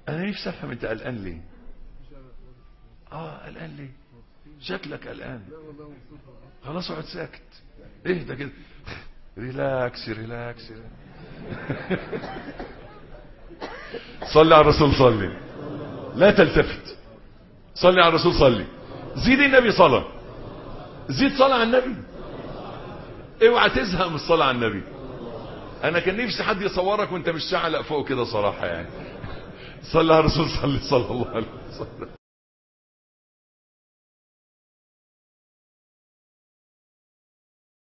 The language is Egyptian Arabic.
انا نفسي افهم انت قلقان ليه اه قلقان ليه شكلك قلقان خلاص اقعد ساكت اهدى كده ريلاكس ريلاكس صلي على الرسول صلي لا تلتفت صلي على الرسول صلي زيد النبي صلاة زيد صلاة على النبي اوعى تزهق من الصلاة على النبي انا كان نفسي حد يصورك وانت مش شعلق فوق كده صراحة يعني صلي على الرسول صلي صلى الله عليه وسلم